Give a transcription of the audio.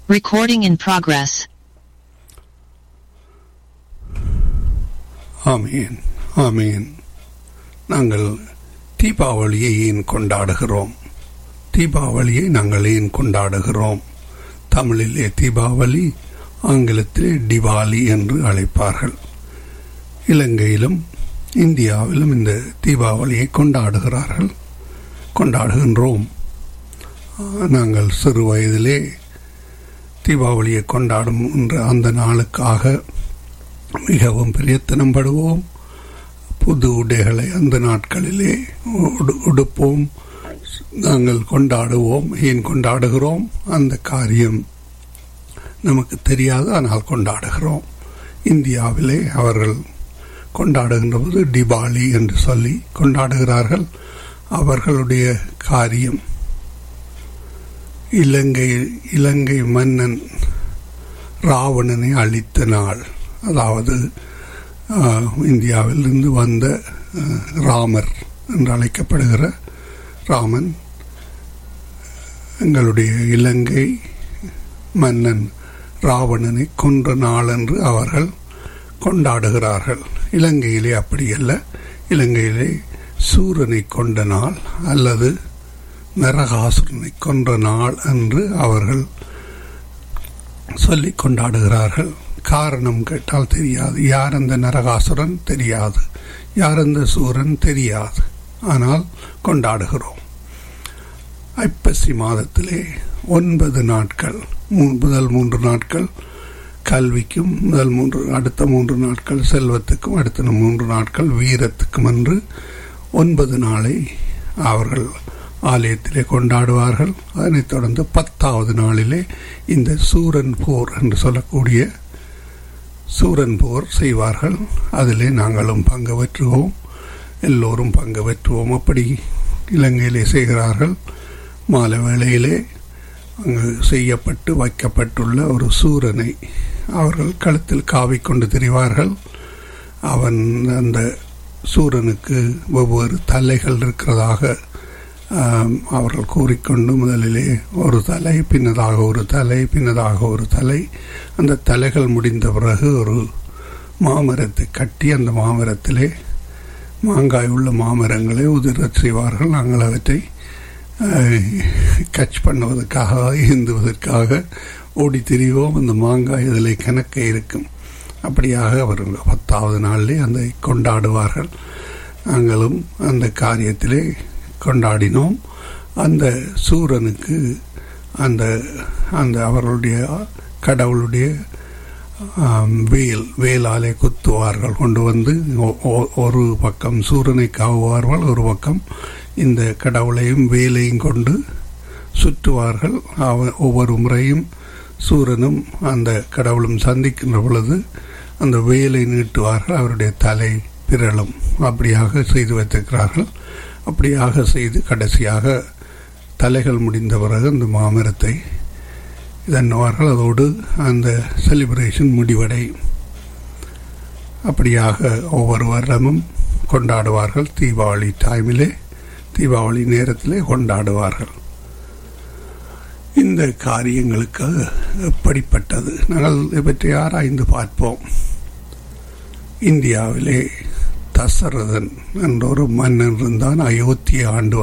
Recording in progress. ஆமீன் ஆமீன் நாங்கள் தீபாவளியை ஏன் கொண்டாடுகிறோம் தீபாவளியை நாங்கள் ஏன் கொண்டாடுகிறோம் தமிழிலே தீபாவளி ஆங்கிலத்திலே டிவாலி என்று அழைப்பார்கள் இலங்கையிலும் இந்தியாவிலும் இந்த தீபாவளியை கொண்டாடுகிறார்கள் கொண்டாடுகின்றோம் நாங்கள் சிறு வயதிலே தீபாவளியை கொண்டாடும் என்ற அந்த நாளுக்காக மிகவும் பிரயத்தனப்படுவோம் புது உடைகளை அந்த நாட்களிலே உடு- உடுப்போம் நாங்கள் கொண்டாடுவோம் ஏன் கொண்டாடுகிறோம் அந்த காரியம் நமக்கு தெரியாது ஆனால் கொண்டாடுகிறோம் இந்தியாவிலே அவர்கள் கொண்டாடுகின்ற போது டிபாலி என்று சொல்லி கொண்டாடுகிறார்கள் அவர்களுடைய காரியம் இலங்கை இலங்கை மன்னன் ராவணனை அழித்த நாள் அதாவது ஆஹ், இந்தியாவிலிருந்து வந்த ஆஹ், ராமர் என்று அழைக்கப்படுகிற ராமன் எங்களுடைய இலங்கை மன்னன் ராவணனை கொன்ற நாள் என்று அவர்கள் கொண்டாடுகிறார்கள் இலங்கையிலே அப்படியல்ல இலங்கையிலே சூரனை கொண்ட நாள் அல்லது நரகாசுரனை கொன்ற நாள் என்று அவர்கள் சொல்லிக் கொண்டாடுகிறார்கள் காரணம் கேட்டால் தெரியாது யார் அந்த நரகாசுரன் தெரியாது யார் அந்த சூரன் தெரியாது ஆனால் கொண்டாடுகிறோம் ஐப்பசி மாதத்திலே ஒன்பது நாட்கள் மூ- முதல் மூன்று நாட்கள் கல்விக்கும் முதல் மூன்று அடுத்த மூன்று நாட்கள் செல்வத்துக்கும் அடுத்த மூன்று நாட்கள் வீரத்துக்கும் என்று ஒன்பது நாளை அவர்கள் ஆலயத்திலே கொண்டாடுவார்கள் அதனைத் தொடர்ந்து பத்தாவது நாளிலே இந்த சூரன் போர் என்று சொல்லக்கூடிய சூரன் போர் செய்வார்கள் அதிலே நாங்களும் பங்கு பெற்றுவோம் எல்லோரும் பங்கு பெற்றுவோம் அப்படி இலங்கையிலே செய்கிறார்கள் மாலை வேளையிலே அங்கு செய்யப்பட்டு வைக்கப்பட்டுள்ள ஒரு சூரனை அவர்கள் கழுத்தில் காவிக்கொண்டு திரிவார்கள் அவன் அந்த சூரனுக்கு ஒவ்வொரு தலைகள் இருக்கிறதாக ஆம், அவர்கள் கூறிக்கொண்டு முதலிலே ஒரு தலை பின்னதாக ஒரு தலை பின்னதாக ஒரு தலை அந்த தலைகள் முடிந்த பிறகு ஒரு மாமரத்தை கட்டி அந்த மாமரத்திலே மாங்காய் உள்ள மாமரங்களை உதிரச் செய்வார்கள் நாங்கள் அவற்றை கட்ச் பண்ணுவதற்காக ஏந்துவதற்காக ஓடி திரிவோம் அந்த மாங்காய் இதில் கணக்க இருக்கும் அப்படியாக அவர்கள் பத்தாவது நாளிலே அந்த கொண்டாடுவார்கள் நாங்களும் அந்த காரியத்திலே கொண்டாடினோம் அந்த சூரனுக்கு அந்த அந்த அவர்களுடைய கடவுளுடைய ஆம், வேல் வேலாலே குத்துவார்கள் கொண்டு வந்து ஒ- ஒ- ஒரு பக்கம் சூரனை காவுவார்கள் ஒரு பக்கம் இந்த கடவுளையும் வேலையும் கொண்டு சுற்றுவார்கள் அவ ஒவ்வொரு முறையும் சூரனும் அந்த கடவுளும் சந்திக்கின்ற பொழுது அந்த வேலை நீட்டுவார்கள் அவருடைய தலை பிறழும் அப்படியாக செய்து வைத்திருக்கிறார்கள் அப்படியாக செய்து கடைசியாக தலைகள் முடிந்த பிறகு அந்த மாமரத்தை இதன்னுவார்கள் அதோடு அந்த செலிப்ரேஷன் முடிவடையும் அப்படியாக ஒவ்வொரு வருடமும் கொண்டாடுவார்கள் தீபாவளி டைமிலே தீபாவளி நேரத்திலே கொண்டாடுவார்கள் இந்த காரியங்களுக்கு எப்படிப்பட்டது நாங்கள் இவற்றை ஆராய்ந்து பார்ப்போம் இந்தியாவிலே தசரதன் என்ற ஒரு மன்னன் இருந்தான் அயோத்தியை ஆண்டு